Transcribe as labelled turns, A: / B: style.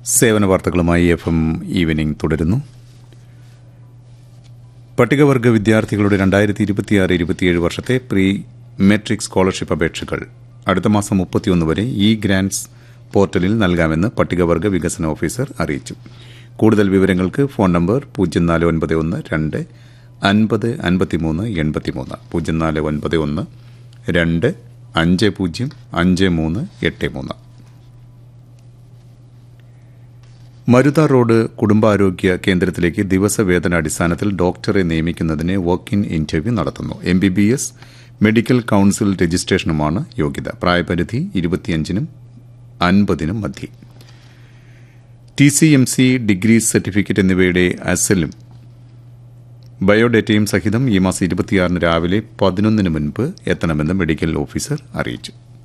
A: സേവന വാർത്തകളുമായി F M evening തുടരുന്നു പട്ടികവർഗ വിദ്യാർത്ഥികളുടെ രണ്ടായിരത്തി ഇരുപത്തിയാറ് ഇരുപത്തിയേഴ് വർഷത്തെ പ്രീ മെട്രിക് സ്കോളർഷിപ്പ് അപേക്ഷകൾ അടുത്ത മാസം മുപ്പത്തിയൊന്ന് വരെ ഇ ഗ്രാന്റ്സ് പോർട്ടലിൽ നൽകാമെന്ന് പട്ടികവർഗ വികസന ഓഫീസർ അറിയിച്ചു കൂടുതൽ വിവരങ്ങൾക്ക് ഫോൺ നമ്പർ പൂജ്യം നാല് ഒൻപത് ഒന്ന് രണ്ട് അൻപത് അൻപത്തിമൂന്ന് എൺപത്തിമൂന്ന് പൂജ്യം നാല് ഒൻപത് ഒന്ന് രണ്ട് അഞ്ച് പൂജ്യം അഞ്ച് മൂന്ന് എട്ട് മൂന്ന് മരുത റോഡ് കുടുംബാരോഗ്യ കേന്ദ്രത്തിലേക്ക് ദിവസവേതന അടിസ്ഥാനത്തിൽ ഡോക്ടറെ നിയമിക്കുന്നതിന് വർക്ക് ഇൻ ഇന്റർവ്യൂ നടത്തുന്നു M B B S medical council രജിസ്ട്രേഷനുമാണ് യോഗ്യത പ്രായപരിധി ഇരുപത്തിയഞ്ചിനും അൻപതിനും മധ്യേ T C M C degree certificate എന്നിവയുടെ അസലും ബയോഡേറ്റയും സഹിതം ഈ മാസം ഇരുപത്തിയാറിന് രാവിലെ പതിനൊന്നിന് മുൻപ് എത്തണമെന്ന് മെഡിക്കൽ ഓഫീസർ അറിയിച്ചു